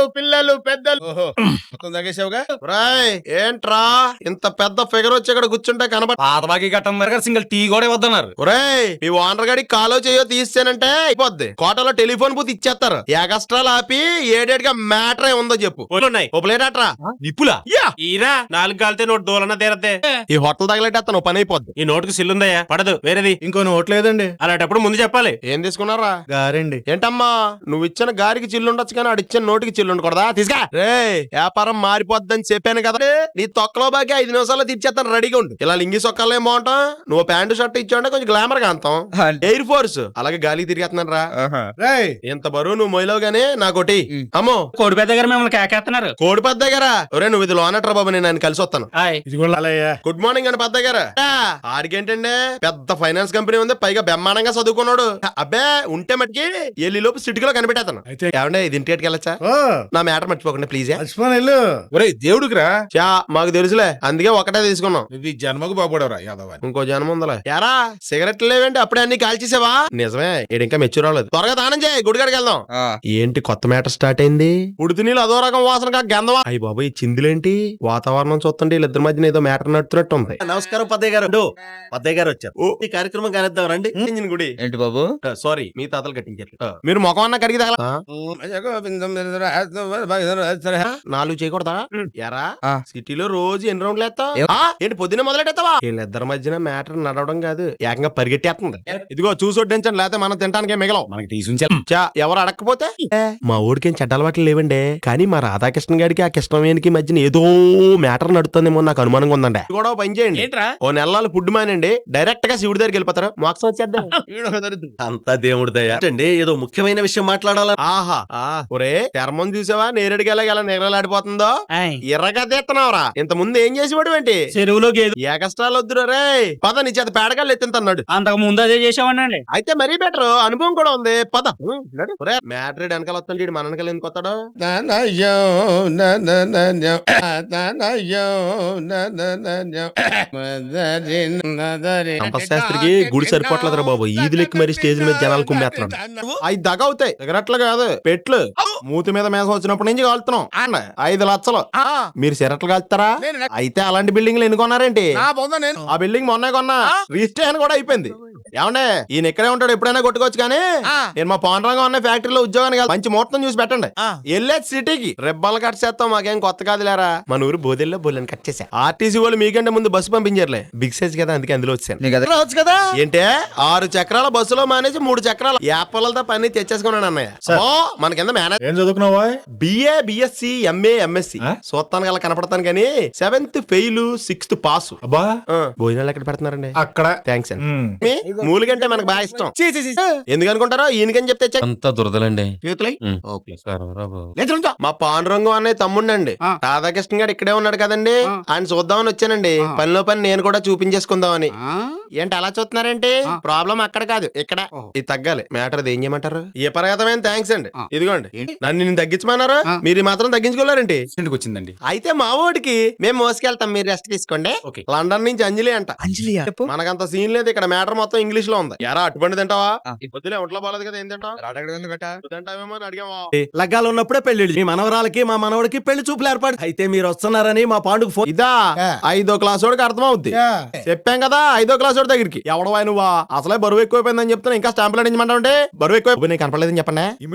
పిల్లలు పెద్దలు ఓహో మొత్తం తగ్గేసావుగా రాయ్ ఏంట్రా ఇంత పెద్ద ఫిగర్ వచ్చి ఇక్కడ కూర్చుంటే కనబడ పాత బాకీ కట్టం దగ్గర సింగిల్ టీ కూడా ఇవ్వద్దన్నారు ఒరేయ్ మీ ఓనర్ గడికి కాలో చేయో తీస్తానంటే అయిపోద్ది కోటలో టెలిఫోన్ బూత్ ఇచ్చేస్తారు ఎగస్ట్రాలు ఆపి ఏడేడుగా మ్యాటర్ ఉందో చెప్పు ఉన్నాయి ఓ ప్లేట్ అట్రా నిప్పులా ఈరా నాలుగు కాలితే నోట్ దూలన తీరతే ఈ హోటల్ తగలెట్టేస్తాను పని అయిపోద్ది ఈ నోటుకు సిల్లుందయ్యా పడదు వేరేది ఇంకో నోట్ లేదండి అలాంటప్పుడు ముందు చెప్పాలి ఏం తీసుకున్నారా గారండి ఏంటమ్మా నువ్వు ఇచ్చిన గారికి చిల్లు ఉండొచ్చు కానీ ఆడు ఇచ్చిన నోటికి చిల్లు ఉండకూడదా తీసుకా రే వ్యాపారం మారిపోద్దని చెప్పాను కదా నీ తొక్కలో బాకి ఐదు నిమిషాల్లో తీర్చేస్తాను రెడీగా ఉండు ఇలా లింగి సొక్కాలేం బాగుంటాం నువ్వు ప్యాంటు షర్ట్ ఇచ్చావంటే కొంచెం గ్లామర్ గా అంతాం ఎయిర్ ఫోర్స్ అలాగే గాలికి తిరిగేస్తున్నాను రా రేయ్ ఇంత బరువు నువ్వు మొయ్యలో గానీ నాకోటి ఉమ్. అమ్మో కోడి పెద్ద దగ్గర మిమ్మల్ని కేకేస్తున్నారు కోడి పెద్ద దగ్గర ఒరే నువ్వు ఇది లోనట్రా బాబు నేను ఆయన కలిసి వస్తాను హాయ్ ఇది కూడా అలాయ్యా గుడ్ మార్నింగ్ అని పెద్ద దగ్గర ఆడికేంటండి పెద్ద ఫైనాన్స్ కంపెనీ ఉంది పైగా బ్రహ్మాండంగా చదువుకున్నాడు అబ్బే ఉంటే మట్టుకి ఎల్లి లోపు సిటీలో కనిపెట్టేస్తాను అయితే ఏమంటే ఇది ఇంటికి వెళ్ళచ్చా ఓ నా మ్యాటర్ మర్చిపోకండి ప్లీజ్ మర్చిపోను వెళ్ళు ఒరేయ్ దేవుడికిరా చా మాకు తెలుసులే అందుకే ఒకటే తీసుకున్నాం ఇది జన్మకు బాగుపడవరా యాదవ్ అని ఇంకో జనం ఉందలే ఎరా సిగరెట్లు లేవేంటి అప్పుడే అన్ని కాల్చేసావా నిజమే ఈడు ఇంకా మెచ్యూర్ అవ్వలేదు త్వరగా దానం చేయి గుడికాడికి వెళ్దాం ఏంటి కొత్త మ్యాటర్ స్టార్ట్ అయింది ఉడితి నీళ్ళు అదో రకం వాసన గంధవా అయ్యి బాబు ఈ చిందులేంటి వాతావరణం చూస్తుంటే వీళ్ళిద్దరి మధ్యన ఏదో మ్యాటర్ నడుతున్నట్టు ఉంది నమస్కారం పద్దయ్య గారు పద్దయ్య గారు వచ్చారు ఓ. ఈ కార్యక్రమం కానిద్దాం రండి ఇంజిన్ గుడి ఏంటి బాబు సారీ మీ తాతలు కట్టించారు ఆ, మీరు ముఖం అన్న కడిగి తగల ఆ, నాలుగు చేయకూడదా ఎరా ఆ. సిటీలో రోజు ఎన్ని రౌండ్లు వేస్తావు ఏ- ఆ, ఏంటి పొద్దున్నే మొదలెట్టేస్తావా వీళ్ళిద్దరి మధ్యన మ్యాటర్ నడవడం కాదు ఏకంగా పరిగెట్టేస్తుంది ఇదిగో చూసి వడ్డించండి లేకపోతే మనం తినడానికి మిగలవు మనకి తీసుంచాలి చా ఎవరు అడగకపోతే మా ఊడికి ఏం చెడ్డ అలవాట్లు లేవండి కానీ మా రాధాకృష్ణ గారికి ఆ కృష్ణవేణికి మధ్యన ఏదో మ్యాటర్ నడుతుందేమో నాకు అనుమానంగా ఉందండి ఇది కూడా ఓ పని చేయండి ఏంట్రా ఓ నెలలు ఫుడ్ మానండి డైరెక్ట్ గా శివుడి దగ్గరికి వెళ్ళిపోతారు మోక్షం వచ్చేద్దాం అంతా దేవుడి దయ అండి ఏదో ముఖ్యమైన విషయం మాట్లాడాల ఆహా ఆ, ఒరే చర్మం చూసావా నేరేడుకి ఎలా ఎలా నిగలాడిపోతుందో ఎర్రగా తీస్తున్నావురా ఇంత ముందు ఏం చేసేవాడు ఏంటి చెరువులో గేదు ఏ కష్టాలు వద్దురా రే పద నీ చేత పేడగాళ్ళు ఎత్తింతన్నాడు అంతకు ముందు అదే చేసామనండి అయితే మరీ బెటర్ అనుభవం కూడా ఉంది పద మ్యాట్రిడ్ వెనకాల వస్తాడు వీడు మన వెనకాల ఎందుకు వస్తాడు శాస్త్రికి గుడి సరిపోట్లేదురా బాబు ఈదులెక్కి మరి స్టేజ్ మీద జనాలు కుమ్మేస్తున్నాడు అవి దగ అవుతాయి సిగరెట్లు కాదు పెట్లు మూతి మీద మేసం వచ్చినప్పటి నుంచి కాలుతున్నాం అండ్ ఐదు లక్షలు మీరు సిగరెట్లు కాల్తారా అయితే అలాంటి బిల్డింగ్లు ఎన్ని కొన్నారేంటి నేను ఆ బిల్డింగ్ మొన్నే కొన్నా రిజిస్ట్రేషన్ కూడా అయిపోయింది ఏమండే ఈయన ఇక్కడే ఉంటాడు ఎప్పుడైనా కొట్టుకోవచ్చు కానీ నేను మా పాండరంగా ఉన్న ఫ్యాక్టరీలో ఉద్యోగానికి వెళ్తా. మంచి ముహూర్తం చూసి పెట్టండి వెళ్ళే సిటీకి రెబ్బలు కట్ చేస్తాం మాకేం కొత్త కాదు లేరా మన ఊరు బోదెల్లో బోలని కట్ చేసా ఆర్టీసీ వాళ్ళు మీకంటే ముందు బస్సు పంపించారులే బిగ్ సైజ్ కదా అందుకే అందులో వచ్చాను నీకు అదే రావచ్చు కదా ఏంటే ఆరు చక్రాల బస్సులో మానేసి మూడు చక్రాల యాపలతో పని తెచ్చేసుకున్నాను అన్నయ్య ఓ మన కింద మేనేజ్ ఏం చదువుకున్నావా బిఏ బిఎస్సి ఎంఏ ఎంఎస్సి చూస్తాను అలా కనపడతాను కానీ సెవెంత్ ఫెయిల్ సిక్స్త్ పాస్ అబ్బా భోజనాలు ఎక్కడ పెడుతున్నారండి అక్కడ థ్యాంక్స్ అండి ఉమ్. మీ మూలిగంటే మనకు బాగా ఇష్టం చీ, చీ, చీ. ఎందుకు అనుకుంటారో ఈయనకని చెప్తే చెక్ అంతా దురదలండి చేతులై ఉమ్. ఓకే సరేరా బాబు. లేచుంటా. మా పాండురంగం అన్నయ్య తమ్ముండండి రాధాకృష్ణ గారు ఇక్కడే ఉన్నాడు కదండి ఆయన చూద్దామని వచ్చానండి పనిలో పని నేను కూడా చూపించేసుకుందామని ఏంటి అలా చూస్తున్నారేంటి ప్రాబ్లం అక్కడ కాదు ఇక్కడ ఇది తగ్గాలి మ్యాటర్ ఏం చేయమంటారు ఏ పర్యాతమైన థ్యాంక్స్ అండి ఇదిగోండి నన్ను నేను తగ్గించమన్నారు మీరు ఈ మాత్రం తగ్గించుకోలేరండి ఇంటికి వచ్చిందండి అయితే మా ఊడికి మేము మోసుకెళ్తాం మీరు రెస్ట్ తీసుకోండి ఓకే. లండన్ నుంచి అంజలి అంట మనకంత సీన్ లేదు ఇక్కడ మ్యాటర్ మొత్తం ఇంగ్లీష్ లో ఉంది ఎరా అట్టుబండి తింటావా వద్దులే ఒంట్లో బాలేదు కదా ఏం తింటావు నువ్వు తింటావేమో అని అడిగావా లగ్గాలు ఉన్నప్పుడే పెళ్లి మీ మనవరాలకి మా మనవడికి పెళ్లి చూపులు ఏర్పాటు అయితే మీరు వస్తున్నారని మా పాండుకు ఫోన్ ఇదా ఐదో క్లాస్ వాడికి అర్థమవుద్ది యా. చెప్పాం కదా ఐదో క్లాస్ వాడి దగ్గరికి ఎవడవా నువ్వా అసలే బరువు ఎక్కువైపోయిందని చెప్తున్నా ఇంకా స్టాంపులు అందించమంటా ఉంటే బరువు ఎక్కువ నీకు కనపడలేదని చెప్పండి